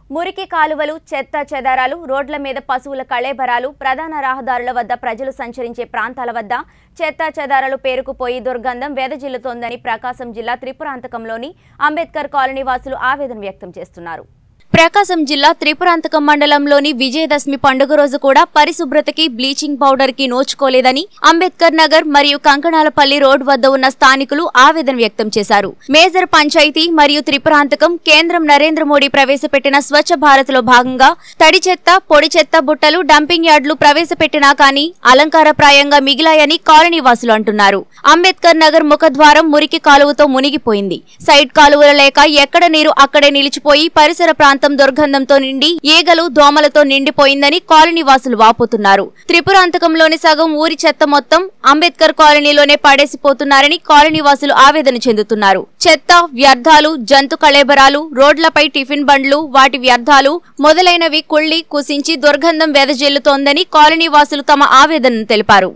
మురికి కాలువలు చెత్త చెదారాలు రోడ్ల మీద పశువుల కళేబరాలు ప్రధాన రహదారుల వద్ద ప్రజలు సంచరించే ప్రాంతాల వద్ద చెత్త చెదారాలు పేరుకుపోయి దుర్గంధం వెదజిల్లుతోందని ప్రకాశం జిల్లా త్రిపురాంతకంలోని అంబేద్కర్ కాలనీ వాసులు ఆవేదన వ్యక్తం చేస్తున్నారు ప్రకాశం జిల్లా త్రిపురాంతకం మండలంలోని విజయదశమి పండుగ రోజు కూడా పరిశుభ్రతకి బ్లీచింగ్ పౌడర్ కి నోచుకోలేదని అంబేద్కర్ నగర్ మరియు కంకణాలపల్లి రోడ్ వద్ద ఉన్న స్థానికులు ఆవేదన వ్యక్తం చేశారు మేజర్ పంచాయతీ మరియు త్రిపురాంతకం కేంద్రం నరేంద్ర మోడీ ప్రవేశపెట్టిన స్వచ్ఛ భారత్ లో భాగంగా తడి చెత్త పొడి చెత్త బుట్టలు డంపింగ్ యార్డులు ప్రవేశపెట్టినా కానీ అలంకారప్రాయంగా మిగిలాయని కాలనీ వాసులు అంటున్నారు అంబేద్కర్ నగర్ ముఖద్వారం మురికి కాలువతో మునిగిపోయింది సైడ్ కాలువలు లేక ఎక్కడ నీరు అక్కడే నిలిచిపోయి పరిసర ప్రాంతం దుర్గంధంతో నిండి ఈగలు దోమలతో నిండిపోయిందని కాలనీ వాసులు వాపోతున్నారు త్రిపురాంతకంలోని సగం ఊరి చెత్త మొత్తం అంబేద్కర్ కాలనీలోనే పడేసిపోతున్నారని కాలనీ వాసులు ఆవేదన చెందుతున్నారు చెత్త వ్యర్థాలు జంతు కళేబరాలు రోడ్లపై టిఫిన్ బండ్లు వాటి వ్యర్థాలు మొదలైనవి కుళ్ళి కుసించి దుర్గంధం వెదజల్లుతోందని కాలనీ వాసులు తమ ఆవేదనను తెలిపారు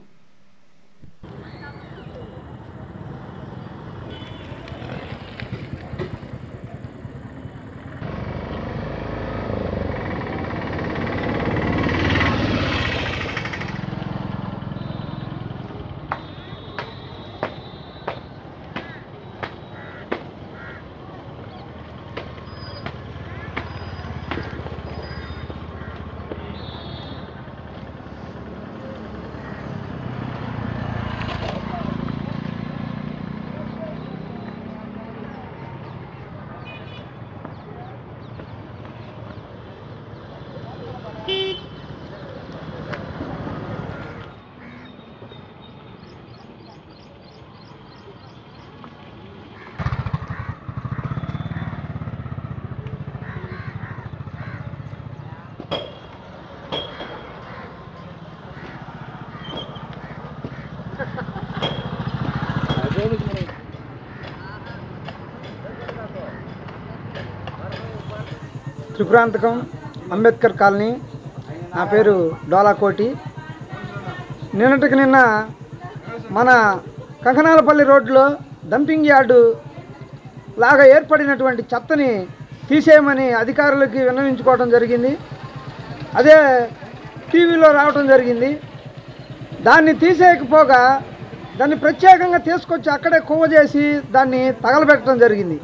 త్రిపురాంతకం అంబేద్కర్ కాలనీ నా పేరు డోలాకోటి నిన్నటికి నిన్న మన కంకనాలపల్లి రోడ్లో డంపింగ్ యార్డు లాగా ఏర్పడినటువంటి చెత్తని తీసేయమని అధికారులకి విన్నవించుకోవడం జరిగింది అదే టీవీలో రావటం జరిగింది దాన్ని తీసేయకపోగా దాన్ని ప్రత్యేకంగా తీసుకొచ్చి అక్కడే కువ్వ చేసి దాన్ని తగలబెట్టడం జరిగింది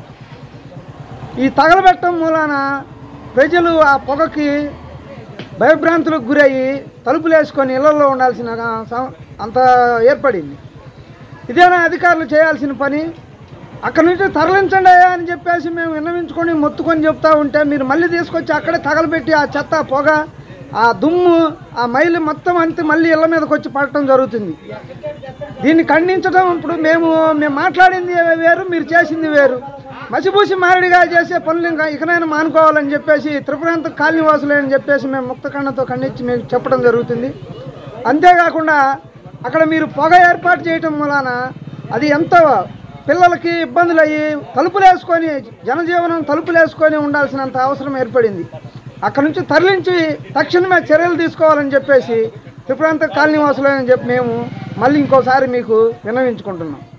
ఈ తగలబెట్టడం మూలాన ప్రజలు ఆ పొగకి భయభ్రాంతులకు గురయ్యి తలుపులు వేసుకొని ఇళ్లలో ఉండాల్సిన సం- అంత ఏర్పడింది ఇదేనా అధికారులు చేయాల్సిన పని అక్కడి నుంచి తరలించండి అయ్యా అని చెప్పేసి మేము విన్నవించుకొని మొత్తుకొని చెప్తా ఉంటే మీరు మళ్ళీ తీసుకొచ్చి అక్కడే తగలబెట్టి ఆ చెత్త పొగ ఆ దుమ్ము ఆ మైలు మొత్తం అంతే మళ్ళీ ఇళ్ళ మీదకి వచ్చి పడటం జరుగుతుంది దీన్ని ఖండించడం ఇప్పుడు మేము మేము మాట్లాడింది వేరు మీరు చేసింది వేరు మసిపూసి మారడిగా చేసే పనులు ఇంకా ఇకనైనా మానుకోవాలని చెప్పేసి త్రిపురాంత కాలనీ వాసులే అని చెప్పేసి మేము ముక్తఖండంతో ఖండించి మేము చెప్పడం జరుగుతుంది అంతేకాకుండా అక్కడ మీరు పొగ ఏర్పాటు చేయటం మూలాన అది ఎంతో పిల్లలకి ఇబ్బందులు అయ్యి తలుపులు వేసుకొని జనజీవనం తలుపులు వేసుకొని ఉండాల్సినంత అవసరం ఏర్పడింది అక్కడ నుంచి తరలించి తక్షణమే చర్యలు తీసుకోవాలని చెప్పేసి త్రిపురాంత కాలనీ వాసులని చెప్పి మేము మళ్ళీ ఇంకోసారి మీకు విన్నవించుకుంటున్నాం